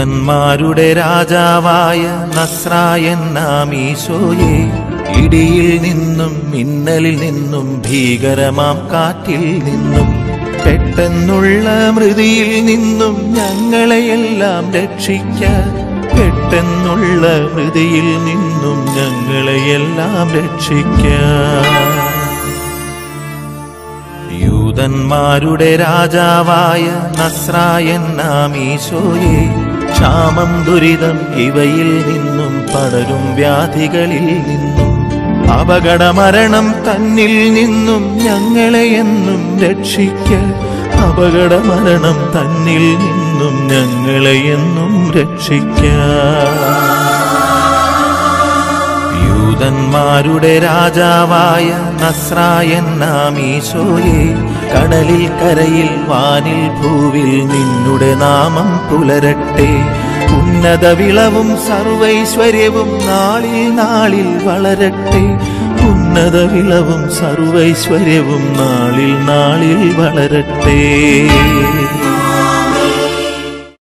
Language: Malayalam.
യൂതന്മാരുടെ രാജാവായ നസ്രായൻ നാമീശോയെ ഇടിയിൽ നിന്നും മിന്നലിൽ നിന്നും ഭീകരമാം കാറ്റിൽ നിന്നും പെട്ടെന്നുള്ള മൃതിയിൽ നിന്നും ഞങ്ങളെയെല്ലാം രക്ഷിക്ക പെട്ടെന്നുള്ള മൃതിയിൽ നിന്നും ഞങ്ങളെയെല്ലാം രക്ഷിക്ക യൂതന്മാരുടെ രാജാവായ നസ്രായൻ നാമീശോയെ ക്ഷാമം ദുരിതം ഇവയിൽ നിന്നും പടരും വ്യാധികളിൽ നിന്നും അപകടമരണം തന്നിൽ നിന്നും ഞങ്ങളെ എന്നും രക്ഷിക്ക അപകടമരണം തന്നിൽ നിന്നും ഞങ്ങളെ എന്നും രക്ഷിക്ക യൂതന്മാരുടെ രാജാവായ നസ്രായൻ നാമീശോയെ കടലിൽ കരയിൽ വാനിൽ ഭൂവിൽ നിന്നുടെ നാമം പുലരട്ടെ ഉന്നത വിളവും സർവൈശ്വര്യവും നാളിൽ നാളിൽ വളരട്ടെ ഉന്നത വിളവും സർവൈശ്വര്യവും നാളിൽ നാളിൽ വളരട്ടെ